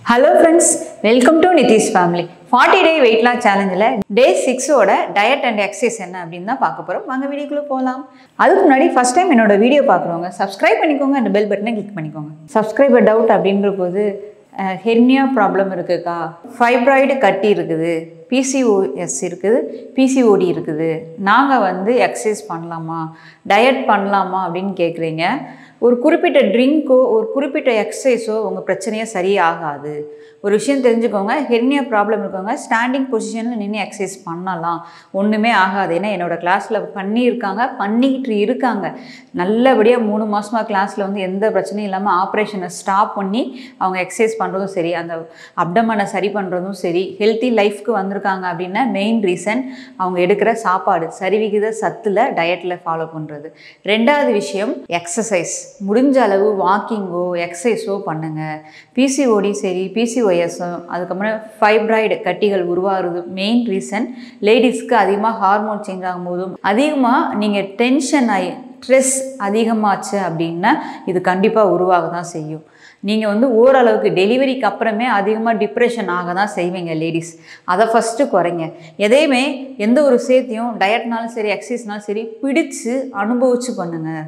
hello friends welcome to Nitish family forty day weight loss சேலஞ்சில் day சிக்ஸோட diet and exercise என்ன அப்படின்னு தான் பார்க்க போகிறோம் வாங்க வீடியோக்குள்ளே போகலாம் அதுக்கு முன்னாடி ஃபஸ்ட் டைம் என்னோட வீடியோ பார்க்குறவங்க சப்ஸ்கிரைப் பண்ணிக்கோங்க அந்த பெல் பட்டனை கிளிக் பண்ணிக்கோங்க சப்ஸ்கிரைபர் டவுட் அப்படின்ற போது ஹெர்னியா ப்ராப்ளம் இருக்குக்கா ஃபைப்ராய்டு கட்டி இருக்குது பிசிஓஎஸ் இருக்குது பிசிஓடி இருக்குது நாங்கள் வந்து எக்ஸசைஸ் பண்ணலாமா டயட் பண்ணலாமா அப்படின்னு கேட்குறீங்க ஒரு குறிப்பிட்ட ட்ரிங்க்கோ ஒரு குறிப்பிட்ட எக்ஸசைஸோ உங்கள் பிரச்சனையே சரியாகாது ஒரு விஷயம் தெரிஞ்சுக்கோங்க ஹெர்னியா ப்ராப்ளம் இருக்கவங்க ஸ்டாண்டிங் பொசிஷனில் நின்று எக்ஸசைஸ் பண்ணலாம் ஒன்றுமே ஆகாது ஏன்னா என்னோடய கிளாஸில் பண்ணியிருக்காங்க பண்ணிக்கிட்டு இருக்காங்க நல்லபடியாக மூணு மாதமாக கிளாஸில் வந்து எந்த பிரச்சனையும் இல்லாமல் ஆப்ரேஷனை ஸ்டாப் பண்ணி அவங்க எக்ஸசைஸ் பண்ணுறதும் சரி அந்த அப்டமனை சரி பண்ணுறதும் சரி ஹெல்த்தி லைஃப்க்கு வந்திருக்காங்க அப்படின்னா மெயின் ரீசன் அவங்க எடுக்கிற சாப்பாடு சரிவிகித சத்தில் டயட்டில் ஃபாலோ பண்ணுறது ரெண்டாவது விஷயம் எக்ஸசைஸ் முடிஞ்ச அளவு வாக்கிங்கோ எக்ஸசைஸோ பண்ணுங்கள் பிசிஓடி சரி பிசிஓஎஸும் அதுக்கப்புறம் ஃபைப்ராய்டு கட்டிகள் உருவாகிறது மெயின் ரீசன் லேடிஸ்க்கு அதிகமாக ஹார்மோன் சேஞ்ச் ஆகும்போதும் அதிகமாக நீங்கள் டென்ஷன் ஆகி ஸ்ட்ரெஸ் அதிகமாச்சு அப்படின்னா இது கண்டிப்பாக உருவாக தான் செய்யும் நீங்கள் வந்து ஓரளவுக்கு டெலிவரிக்கு அப்புறமே அதிகமாக டிப்ரெஷன் ஆக தான் செய்வீங்க லேடிஸ் அதை ஃபஸ்ட்டு குறைங்க எதையுமே எந்த ஒரு சேர்த்தையும் டயட்னாலும் சரி எக்ஸசைஸ்னாலும் சரி பிடிச்சு அனுபவிச்சு பண்ணுங்கள்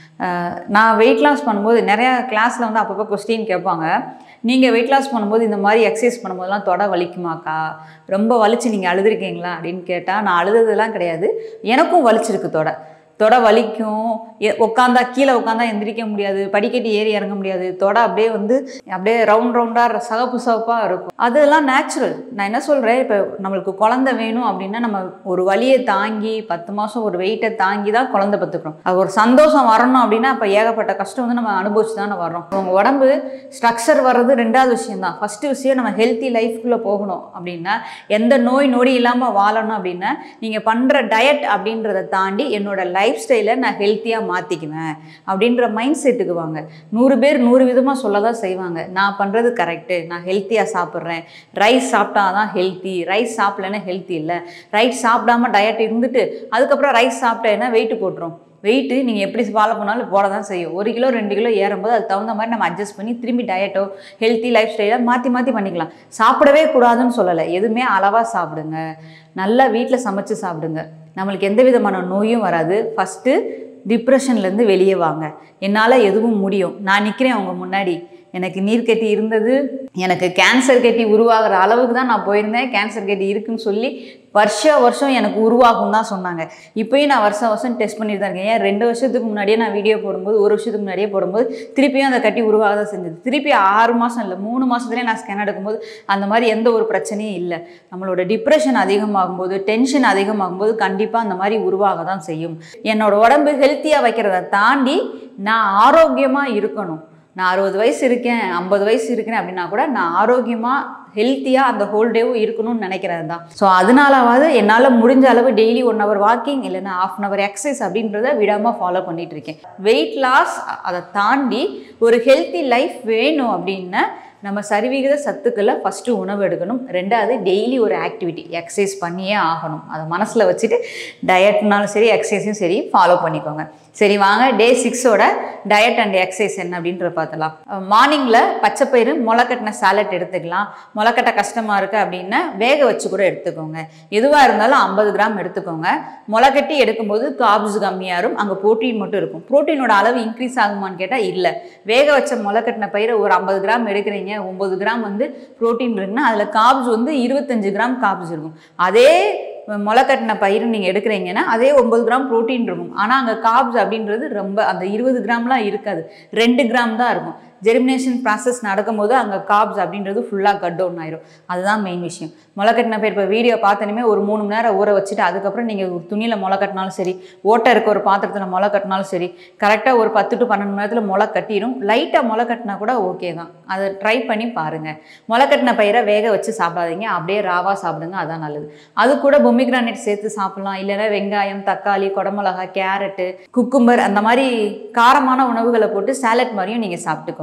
நான் வெயிட் லாஸ் பண்ணும்போது நிறையா கிளாஸில் வந்து அப்பப்போ கொஸ்டின் கேட்பாங்க நீங்கள் வெயிட் லாஸ் பண்ணும்போது இந்த மாதிரி எக்ஸசைஸ் பண்ணும்போதெல்லாம் தொட வலிக்குமாக்கா ரொம்ப வலிச்சு நீங்கள் அழுதுருக்கீங்களா அப்படின்னு கேட்டால் நான் அழுததெல்லாம் கிடையாது எனக்கும் வலிச்சிருக்கு தொட தொட வலிக்கும் உட்காந்தா கீழே உட்காந்தா எந்திரிக்க முடியாது படிக்கட்டு ஏறி இறங்க முடியாது தொட அப்படியே வந்து அப்படியே ரவுண்ட் ரவுண்டாக சகப்பு சகப்பாக இருக்கும் அதெல்லாம் நேச்சுரல் நான் என்ன சொல்கிறேன் இப்போ நம்மளுக்கு குழந்தை வேணும் அப்படின்னா நம்ம ஒரு வலியை தாங்கி பத்து மாதம் ஒரு வெயிட்டை தாங்கி தான் குழந்தை பத்துக்கிறோம் அது ஒரு சந்தோஷம் வரணும் அப்படின்னா இப்போ ஏகப்பட்ட கஷ்டம் வந்து நம்ம அனுபவிச்சு தானே வரோம் உங்கள் உடம்பு ஸ்ட்ரக்சர் வர்றது ரெண்டாவது விஷயம் தான் ஃபஸ்ட்டு விஷயம் நம்ம ஹெல்த்தி லைஃப்குள்ளே போகணும் அப்படின்னா எந்த நோய் நொடி இல்லாமல் வாழணும் அப்படின்னா நீங்கள் பண்ணுற டயட் அப்படின்றத தாண்டி என்னோட லைஃப் லைஃப் ஸ்டைலை நான் ஹெல்த்தியாக மாற்றிக்குவேன் அப்படின்ற மைண்ட் செட்டுக்கு வாங்க நூறு பேர் நூறு விதமாக சொல்ல தான் செய்வாங்க நான் பண்ணுறது கரெக்டு நான் ஹெல்த்தியாக சாப்பிட்றேன் ரைஸ் சாப்பிட்டா தான் ஹெல்த்தி ரைஸ் சாப்பிட்லன்னா ஹெல்த்தி இல்லை ரைஸ் சாப்பிடாம டயட் இருந்துட்டு அதுக்கப்புறம் ரைஸ் சாப்பிட்டேன்னா வெயிட்டு போட்டுரும் வெயிட்டு நீங்கள் எப்படி ஃபாலோ பண்ணாலும் போட தான் செய்யும் ஒரு கிலோ ரெண்டு கிலோ ஏறும்போது அதுக்கு தகுந்த மாதிரி நம்ம அட்ஜஸ்ட் பண்ணி திரும்பி டயட்டோ ஹெல்த்தி லைஃப் ஸ்டைலை மாற்றி மாற்றி பண்ணிக்கலாம் சாப்பிடவே கூடாதுன்னு சொல்லலை எதுவுமே அளவாக சாப்பிடுங்க நல்லா வீட்டில் சமைச்சு சாப்பிடுங்க நம்மளுக்கு எந்த விதமான நோயும் வராது ஃபஸ்ட்டு டிப்ரெஷன்லேருந்து வெளியே வாங்க என்னால் எதுவும் முடியும் நான் நிற்கிறேன் அவங்க முன்னாடி எனக்கு நீர் கட்டி இருந்தது எனக்கு கேன்சர் கட்டி உருவாகிற அளவுக்கு தான் நான் போயிருந்தேன் கேன்சர் கட்டி இருக்குன்னு சொல்லி வருஷ வருஷம் எனக்கு உருவாகும் தான் சொன்னாங்க இப்போயும் நான் வருஷம் வருஷம் டெஸ்ட் பண்ணிட்டு தான் இருக்கேன் ஏன் ரெண்டு வருஷத்துக்கு முன்னாடியே நான் வீடியோ போடும்போது ஒரு வருஷத்துக்கு முன்னாடியே போடும்போது திருப்பியும் அந்த கட்டி உருவாக தான் செஞ்சது திருப்பி ஆறு மாதம் இல்லை மூணு மாதத்துலேயே நான் ஸ்கேன் எடுக்கும்போது அந்த மாதிரி எந்த ஒரு பிரச்சனையும் இல்லை நம்மளோட டிப்ரெஷன் அதிகமாகும் போது டென்ஷன் அதிகமாகும் போது கண்டிப்பாக அந்த மாதிரி உருவாக தான் செய்யும் என்னோட உடம்பு ஹெல்த்தியாக வைக்கிறத தாண்டி நான் ஆரோக்கியமாக இருக்கணும் நான் அறுபது வயசு இருக்கேன் ஐம்பது வயசு இருக்கேன் அப்படின்னா கூட நான் ஆரோக்கியமாக ஹெல்த்தியாக அந்த ஹோல் டேவும் இருக்கணும்னு நினைக்கிறது தான் ஸோ அதனாலாவது என்னால் முடிஞ்ச அளவு டெய்லி ஒன் ஹவர் வாக்கிங் இல்லைன்னா ஆஃப் அன் ஹவர் எக்ஸசைஸ் அப்படின்றத விடாமல் ஃபாலோ பண்ணிகிட்டு இருக்கேன் வெயிட் லாஸ் அதை தாண்டி ஒரு ஹெல்த்தி லைஃப் வேணும் அப்படின்னா நம்ம சரிவிகித சத்துக்களை ஃபஸ்ட்டு உணவு எடுக்கணும் ரெண்டாவது டெய்லி ஒரு ஆக்டிவிட்டி எக்ஸசைஸ் பண்ணியே ஆகணும் அதை மனசில் வச்சுட்டு டயட்னாலும் சரி எக்ஸசைஸும் சரி ஃபாலோ பண்ணிக்கோங்க சரி வாங்க டே சிக்ஸோட டயட் அண்ட் எக்ஸசைஸ் என்ன அப்படின்றத பார்த்தலாம் மார்னிங்கில் பச்சைப்பயிறு முளைக்கட்டின சாலட் எடுத்துக்கலாம் முளைக்கட்ட கஷ்டமாக இருக்குது அப்படின்னா வேக வச்சு கூட எடுத்துக்கோங்க எதுவாக இருந்தாலும் ஐம்பது கிராம் எடுத்துக்கோங்க முளைக்கட்டி எடுக்கும்போது காப்ஸ் கம்மியாக இருக்கும் அங்கே ப்ரோட்டீன் மட்டும் இருக்கும் ப்ரோட்டீனோட அளவு இன்க்ரீஸ் ஆகுமான்னு கேட்டால் இல்லை வேக வச்ச முளைக்கட்டின பயிரை ஒரு ஐம்பது கிராம் எடுக்கிறீங்க ஒம்பது கிராம் வந்து ப்ரோட்டீன் இருக்குன்னா அதில் காப்ஸ் வந்து இருபத்தஞ்சு கிராம் காப்ஸ் இருக்கும் அதே முளைக்கட்டின பயிர் நீங்கள் எடுக்கிறீங்கன்னா அதே ஒம்பது கிராம் ப்ரோட்டீன் இருக்கும் ஆனால் அங்கே காப்ஸ் அப்படின்றது ரொம்ப அந்த இருபது கிராம்லாம் இருக்காது ரெண்டு கிராம் தான் இருக்கும் ஜெர்மினேஷன் ப்ராசஸ் நடக்கும்போது அங்கே காப்ஸ் அப்படின்றது ஃபுல்லாக கட் டவுன் ஆயிரும் அதுதான் மெயின் விஷயம் முளைக்கட்டின பேர் இப்போ வீடியோ பார்த்தனுமே ஒரு மூணு மணி நேரம் ஊற வச்சுட்டு அதுக்கப்புறம் நீங்கள் ஒரு துணியில் முளை கட்டினாலும் சரி ஓட்டை இருக்க ஒரு பாத்திரத்தில் முளை கட்டினாலும் சரி கரெக்டாக ஒரு பத்து டு பன்னெண்டு மணி நேரத்தில் முளை கட்டிடும் லைட்டாக முளை கட்டினா கூட ஓகே தான் அதை ட்ரை பண்ணி பாருங்கள் முளை கட்டின பயிரை வேக வச்சு சாப்பிடாதீங்க அப்படியே ராவாக சாப்பிடுங்க அதான் நல்லது அது கூட பொமிக்ரானேட் சேர்த்து சாப்பிட்லாம் இல்லைன்னா வெங்காயம் தக்காளி குடமிளகா கேரட்டு குக்கும்பர் அந்த மாதிரி காரமான உணவுகளை போட்டு சாலட் மாதிரியும் நீங்கள் சாப்பிட்டுக்கோங்க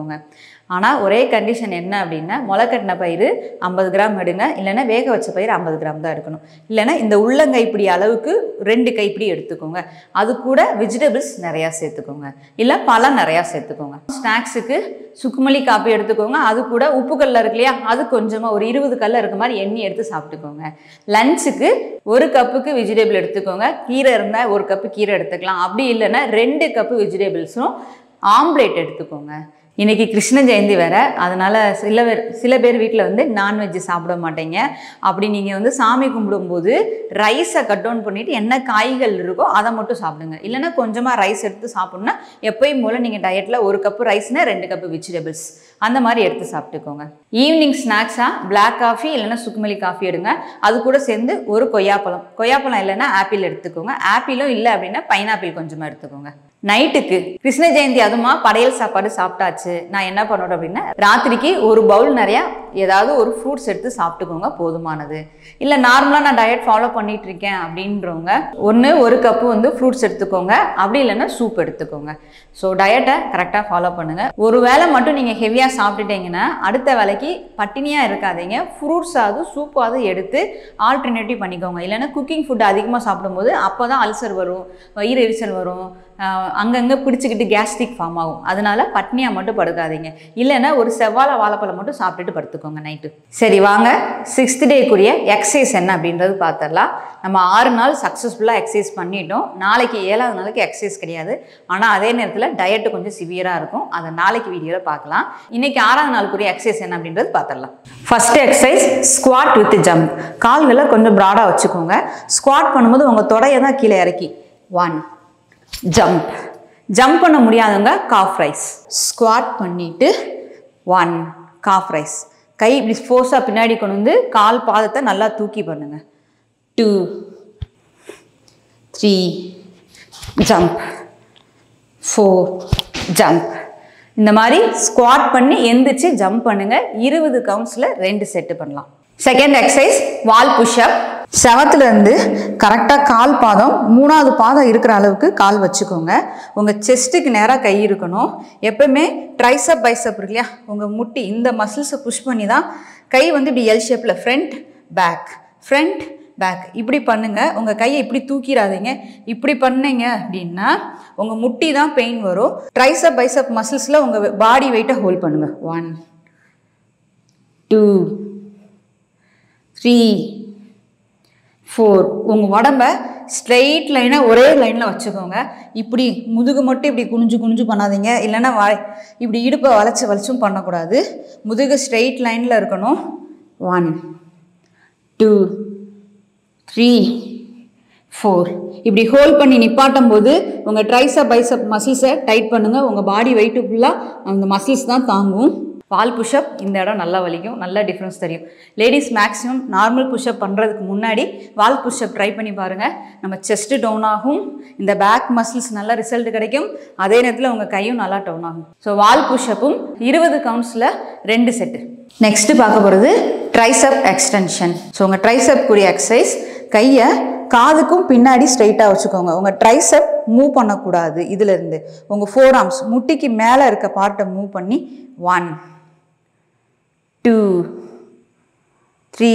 எடுத்துக்கோங்க ஆனால் ஒரே கண்டிஷன் என்ன அப்படின்னா முளைக்கட்டின பயிர் ஐம்பது கிராம் எடுங்க இல்லைன்னா வேக வச்ச பயிர் ஐம்பது கிராம் தான் எடுக்கணும் இல்லைன்னா இந்த உள்ளங்கைப்பிடி அளவுக்கு ரெண்டு கைப்பிடி எடுத்துக்கோங்க அது கூட வெஜிடபிள்ஸ் நிறையா சேர்த்துக்கோங்க இல்லை பழம் நிறையா சேர்த்துக்கோங்க ஸ்நாக்ஸுக்கு சுக்குமல்லி காப்பி எடுத்துக்கோங்க அது கூட உப்பு கல்ல இருக்கு இல்லையா அது கொஞ்சமாக ஒரு இருபது கல்ல இருக்க மாதிரி எண்ணெய் எடுத்து சாப்பிட்டுக்கோங்க லஞ்சுக்கு ஒரு கப்புக்கு வெஜிடபிள் எடுத்துக்கோங்க கீரை இருந்தால் ஒரு கப்பு கீரை எடுத்துக்கலாம் அப்படி இல்லைன்னா ரெண்டு கப்பு வெஜிடபிள்ஸும் ஆம்லேட் எடுத்துக்கோங்க இன்னைக்கு கிருஷ்ண ஜெயந்தி வேற அதனால சில பேர் சில பேர் வீட்டில் வந்து நான்வெஜ் சாப்பிட மாட்டீங்க அப்படி நீங்கள் வந்து சாமி கும்பிடும்போது ரைஸை கட் டவுன் பண்ணிட்டு என்ன காய்கள் இருக்கோ அதை மட்டும் சாப்பிடுங்க இல்லைன்னா கொஞ்சமாக ரைஸ் எடுத்து சாப்பிட்ணுன்னா எப்பயும் போல் நீங்கள் டயட்டில் ஒரு கப்பு ரைஸ்னா ரெண்டு கப்பு வெஜிடபிள்ஸ் அந்த மாதிரி எடுத்து சாப்பிட்டுக்கோங்க ஈவினிங் ஸ்நாக்ஸாக பிளாக் காஃபி இல்லைன்னா சுக்குமல்லி காஃபி எடுங்க அது கூட சேர்ந்து ஒரு கொய்யாப்பழம் கொய்யாப்பழம் இல்லைன்னா ஆப்பிள் எடுத்துக்கோங்க ஆப்பிளும் இல்லை அப்படின்னா பைனாப்பிள் கொஞ்சமாக எடுத்துக்கோங்க நைட்டுக்கு கிருஷ்ண ஜெயந்தி அதுமா படையல் சாப்பாடு சாப்பிட்டாச்சு நான் என்ன பண்ணணும் அப்படின்னா ராத்திரிக்கு ஒரு பவுல் நிறையா ஏதாவது ஒரு ஃப்ரூட்ஸ் எடுத்து சாப்பிட்டுக்கோங்க போதுமானது இல்லை நார்மலாக நான் டயட் ஃபாலோ பண்ணிட்டு இருக்கேன் அப்படின்றவங்க ஒன்று ஒரு கப்பு வந்து ஃப்ரூட்ஸ் எடுத்துக்கோங்க அப்படி இல்லைன்னா சூப் எடுத்துக்கோங்க ஸோ டயட்டை கரெக்டாக ஃபாலோ பண்ணுங்கள் ஒரு வேளை மட்டும் நீங்கள் ஹெவியாக சாப்பிட்டுட்டீங்கன்னா அடுத்த வேலைக்கு பட்டினியாக இருக்காதீங்க ஃப்ரூட்ஸாவது சூப்பாவது எடுத்து ஆல்டர்னேட்டிவ் பண்ணிக்கோங்க இல்லைன்னா குக்கிங் ஃபுட் அதிகமாக சாப்பிடும்போது அப்போ தான் அல்சர் வரும் வயிறு எரிச்சல் வரும் ஆஹ் அங்கங்கே பிடிச்சிக்கிட்டு கேஸ்ட்ரிக் ஃபார்ம் ஆகும் அதனால பட்னியாக மட்டும் படுக்காதீங்க இல்லைன்னா ஒரு செவ்வாழை வாழைப்பழம் மட்டும் சாப்பிட்டுட்டு படுத்துக்கோங்க நைட்டு சரி வாங்க சிக்ஸ்த் டேக்குரிய எக்ஸசைஸ் என்ன அப்படின்றது பார்த்துடலாம் நம்ம ஆறு நாள் சக்ஸஸ்ஃபுல்லாக எக்ஸசைஸ் பண்ணிட்டோம் நாளைக்கு ஏழாவது நாளைக்கு எக்ஸசைஸ் கிடையாது ஆனால் அதே நேரத்தில் டயட்டு கொஞ்சம் சிவியராக இருக்கும் அதை நாளைக்கு வீடியோவில் பார்க்கலாம் இன்னைக்கு ஆறாவது நாளுக்குரிய எக்ஸசைஸ் என்ன அப்படின்றது பார்த்துடலாம் first exercise squat with jump கால்களை கொஞ்சம் ப்ராடாக வச்சுக்கோங்க ஸ்குவாட் பண்ணும்போது உங்கள் தொடையை தான் கீழே இறக்கி ஒன் ஜம்ப் ஜம்ப் பண்ண முடியாதவங்க காஃப் ரைஸ் ஸ்குவாட் பண்ணிட்டு ஒன் காஃப் ரைஸ் கை இப்படி ஃபோர்ஸாக பின்னாடி கொண்டு வந்து கால் பாதத்தை நல்லா தூக்கி பண்ணுங்க two three jump four jump இந்த மாதிரி ஸ்குவாட் பண்ணி எந்திரிச்சு ஜம்ப் பண்ணுங்க இருபது கவுண்ட்ஸில் ரெண்டு செட்டு பண்ணலாம் செகண்ட் எக்ஸசைஸ் வால் புஷ்அப் செவத்துல இருந்து கரெக்டாக கால் பாதம் மூணாவது பாதம் இருக்கிற அளவுக்கு கால் வச்சுக்கோங்க உங்கள் செஸ்ட்டுக்கு நேராக கை இருக்கணும் எப்பவுமே ட்ரைசப் பைசப் இருக்கு இல்லையா உங்கள் முட்டி இந்த மசில்ஸை புஷ் பண்ணி தான் கை வந்து இப்படி எல் ஷேப்பில் ஃப்ரண்ட் பேக் ஃப்ரண்ட் பேக் இப்படி பண்ணுங்க உங்கள் கையை இப்படி தூக்கிடாதீங்க இப்படி பண்ணீங்க அப்படின்னா உங்கள் முட்டி தான் பெயின் வரும் ட்ரைசப் பைசப் மசில்ஸில் உங்கள் பாடி வெயிட்டை ஹோல்ட் பண்ணுங்க ஒன் டூ த்ரீ ஃபோர் உங்கள் உடம்ப ஸ்ட்ரெயிட் லைனாக ஒரே லைனில் வச்சுக்கோங்க இப்படி முதுகு மட்டும் இப்படி குனிஞ்சு குனிஞ்சு பண்ணாதீங்க இல்லைன்னா வா இப்படி இடுப்பை வளைச்சி வளைச்சும் பண்ணக்கூடாது முதுகு ஸ்ட்ரெயிட் லைனில் இருக்கணும் ஒன் டூ த்ரீ ஃபோர் இப்படி ஹோல்ட் பண்ணி நிப்பாட்டும் போது உங்கள் ட்ரைசப் பைசப் மசில்ஸை டைட் பண்ணுங்கள் உங்கள் பாடி வெயிட்டு ஃபுல்லாக அந்த மசில்ஸ் தான் தாங்கும் வால் புஷ்அப் இந்த இடம் நல்லா வலிக்கும் நல்ல டிஃப்ரென்ஸ் தெரியும் லேடிஸ் மேக்ஸிமம் நார்மல் புஷ்அப் பண்ணுறதுக்கு முன்னாடி வால் புஷ்அப் ட்ரை பண்ணி பாருங்கள் நம்ம செஸ்ட்டு டவுன் ஆகும் இந்த பேக் மசில்ஸ் நல்ல ரிசல்ட் கிடைக்கும் அதே நேரத்தில் உங்கள் கையும் நல்லா டவுன் ஆகும் ஸோ வால் புஷ்அப்பும் இருபது கவுண்ட்ஸில் ரெண்டு செட்டு நெக்ஸ்ட்டு பார்க்க போகிறது ட்ரைசப் எக்ஸ்டென்ஷன் ஸோ உங்கள் ட்ரைசப்க்குரிய எக்ஸசைஸ் கையை காதுக்கும் பின்னாடி ஸ்ட்ரைட்டாக வச்சுக்கோங்க உங்கள் ட்ரைசப் மூவ் பண்ணக்கூடாது இதுலேருந்து உங்கள் ஃபோர் ஆர்ம்ஸ் முட்டிக்கு மேலே இருக்க பார்ட்டை மூவ் பண்ணி one two three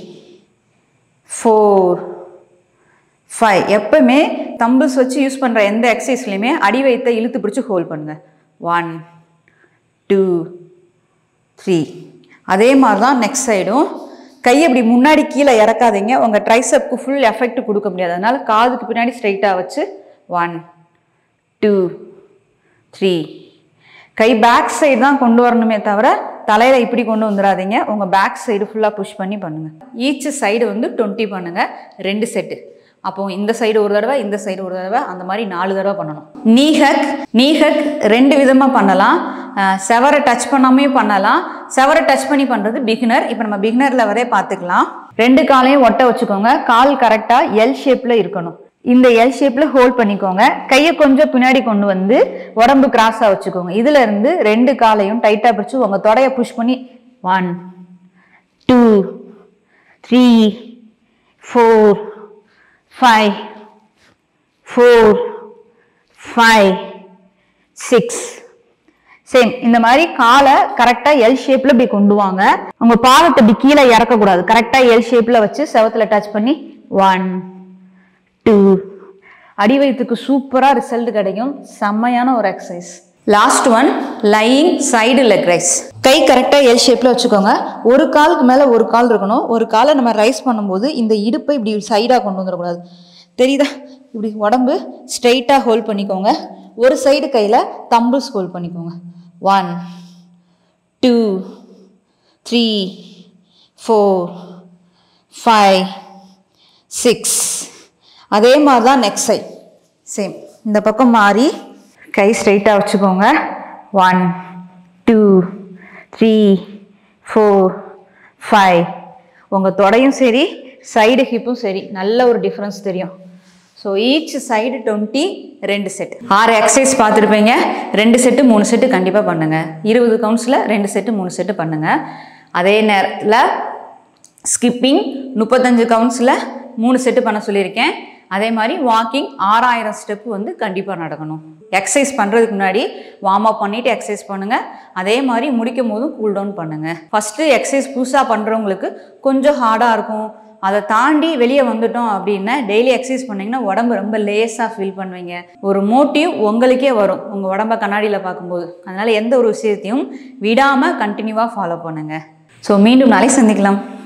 four five எப்பவுமே தம்பிள்ஸ் வச்சு யூஸ் பண்ணுற எந்த எக்ஸசைஸ்லையுமே அடி வைத்த இழுத்து பிடிச்சி ஹோல்ட் பண்ணுங்க ஒன் டூ த்ரீ அதே மாதிரி தான் நெக்ஸ்ட் சைடும் கை அப்படி முன்னாடி கீழே இறக்காதீங்க உங்கள் ட்ரைசப்க்கு ஃபுல் எஃபெக்ட் கொடுக்க முடியாது அதனால காதுக்கு பின்னாடி ஸ்ட்ரைட்டாக வச்சு ஒன் டூ த்ரீ கை பேக் சைடு தான் கொண்டு வரணுமே தவிர தலையில் இப்படி கொண்டு வந்துடாதீங்க உங்கள் பேக் சைடு ஃபுல்லாக புஷ் பண்ணி பண்ணுங்கள் ஈச் சைடு வந்து டுவெண்ட்டி பண்ணுங்கள் ரெண்டு செட்டு அப்போ இந்த சைடு ஒரு தடவை இந்த சைடு ஒரு தடவை அந்த மாதிரி நாலு தடவை பண்ணணும் நீஹக் நீஹக் ரெண்டு விதமாக பண்ணலாம் அஹ் செவரை டச் பண்ணாமையும் பண்ணலாம் செவரை டச் பண்ணி பண்ணுறது பிகினர் இப்போ நம்ம பிகினரில் வரே பார்த்துக்கலாம் ரெண்டு காலையும் ஒட்ட வச்சுக்கோங்க கால் கரெக்டாக எல் ஷேப்பில் இருக்கணும் இந்த எல் ஷேப்பில் ஹோல்ட் பண்ணிக்கோங்க கையை கொஞ்சம் பின்னாடி கொண்டு வந்து உடம்பு கிராஸாக வச்சுக்கோங்க இதுல இருந்து ரெண்டு காலையும் டைட்டாக பிடிச்சி உங்கள் தொடையை புஷ் பண்ணி one two three four five four five six same இந்த மாதிரி காலை கரெக்டா எல் ஷேப்ல இப்படி கொண்டு வாங்க உங்க பாதத்தை இப்படி கீழே இறக்க கூடாது கரெக்டா எல் ஷேப்ல வச்சு செவத்துல டச் பண்ணி ஒன் டூ அடி வயிற்றுக்கு சூப்பரா ரிசல்ட் கிடைக்கும் செம்மையான ஒரு exercise last one lying side leg raise கை கரெக்டாக எல் ஷேப்பில் வச்சுக்கோங்க ஒரு காலுக்கு மேலே ஒரு கால் இருக்கணும் ஒரு காலை நம்ம ரைஸ் பண்ணும்போது இந்த இடுப்பை இப்படி சைடாக கொண்டு வந்துடக்கூடாது தெரியுதா இப்படி உடம்பு ஸ்ட்ரைட்டாக ஹோல்ட் பண்ணிக்கோங்க ஒரு சைடு கையில் தம்பிள்ஸ் ஹோல்ட் பண்ணிக்கோங்க one two three four five six அதே மாதிரி தான் நெக்ஸ்ட் சைட் சேம் இந்த பக்கம் மாறி கை ஸ்ட்ரைட்டாக வச்சுக்கோங்க one two three four five உங்கள் தொடையும் சரி சைடு ஹிப்பும் சரி நல்ல ஒரு டிஃப்ரென்ஸ் தெரியும் ஸோ ஈச் சைடு டுவெண்ட்டி ரெண்டு செட் ஆறு எக்ஸசைஸ் பார்த்துருப்பீங்க ரெண்டு செட்டு மூணு செட்டு கண்டிப்பாக பண்ணுங்கள் இருபது கவுண்ட்ஸில் ரெண்டு செட்டு மூணு செட்டு பண்ணுங்கள் அதே நேரத்தில் ஸ்கிப்பிங் முப்பத்தஞ்சு கவுண்ட்ஸில் மூணு செட்டு பண்ண சொல்லியிருக்கேன் அதே மாதிரி வாக்கிங் ஆறாயிரம் ஸ்டெப் வந்து கண்டிப்பாக நடக்கணும் எக்ஸசைஸ் பண்ணுறதுக்கு முன்னாடி வார்ம் அப் பண்ணிவிட்டு எக்ஸசைஸ் பண்ணுங்கள் அதே மாதிரி முடிக்கும் போதும் கூல் டவுன் பண்ணுங்கள் ஃபஸ்ட்டு எக்ஸசைஸ் புதுசாக பண்ணுறவங்களுக்கு கொஞ்சம் ஹார்டாக இருக்கும் அதை தாண்டி வெளியே வந்துட்டோம் அப்படின்னா டெய்லி எக்ஸசைஸ் பண்ணிங்கன்னா உடம்பு ரொம்ப லேஸாக ஃபீல் பண்ணுவீங்க ஒரு மோட்டிவ் உங்களுக்கே வரும் உங்கள் உடம்ப கண்ணாடியில் பார்க்கும்போது அதனால் எந்த ஒரு விஷயத்தையும் விடாமல் கண்டினியூவாக ஃபாலோ பண்ணுங்கள் ஸோ மீண்டும் நாளை சந்திக்கலாம்